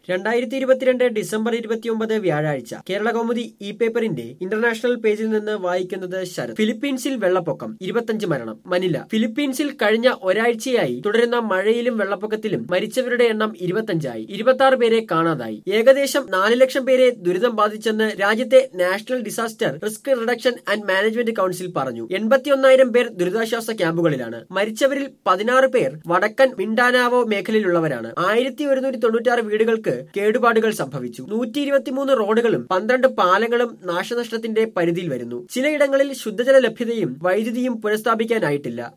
രണ്ടായിരത്തി ഇരുപത്തിരണ്ട് ഡിസംബർ ഇരുപത്തിയൊമ്പത് വ്യാഴാഴ്ച കേരള കൗമുദി ഇ പേപ്പറിന്റെ ഇന്റർനാഷണൽ പേജിൽ നിന്ന് വായിക്കുന്നത് ശരത് ഫിലിപ്പീൻസിൽ വെള്ളപ്പൊക്കം ഇരുപത്തഞ്ച് മരണം മനില ഫിലിപ്പീൻസിൽ കഴിഞ്ഞ ഒരാഴ്ചയായി തുടരുന്ന മഴയിലും വെള്ളപ്പൊക്കത്തിലും മരിച്ചവരുടെ എണ്ണം ഇരുപത്തഞ്ചായി ഇരുപത്തി ആറ് പേരെ കാണാതായി ഏകദേശം നാല് ലക്ഷം പേരെ ദുരിതം ബാധിച്ചെന്ന് രാജ്യത്തെ national disaster risk reduction and management council പറഞ്ഞു എൺപത്തിയൊന്നായിരം പേർ ദുരിതാശ്വാസ ക്യാമ്പുകളിലാണ് മരിച്ചവരിൽ പതിനാറ് പേർ വടക്കൻ മിണ്ടാനാവോ മേഖലയിലുള്ളവരാണ് ആയിരത്തി ഒരുന്നൂറ്റി തൊണ്ണൂറ്റാറ് വീടുകൾക്ക് കേടുപാടുകൾ സംഭവിച്ചു നൂറ്റി ഇരുപത്തിമൂന്ന് റോഡുകളും പന്ത്രണ്ട് പാലങ്ങളും നാശനഷ്ടത്തിന്റെ പരിധിയിൽ വരുന്നു ചിലയിടങ്ങളിൽ ശുദ്ധജല ലഭ്യതയും വൈദ്യുതിയും പുനഃസ്ഥാപിക്കാനായിട്ടില്ല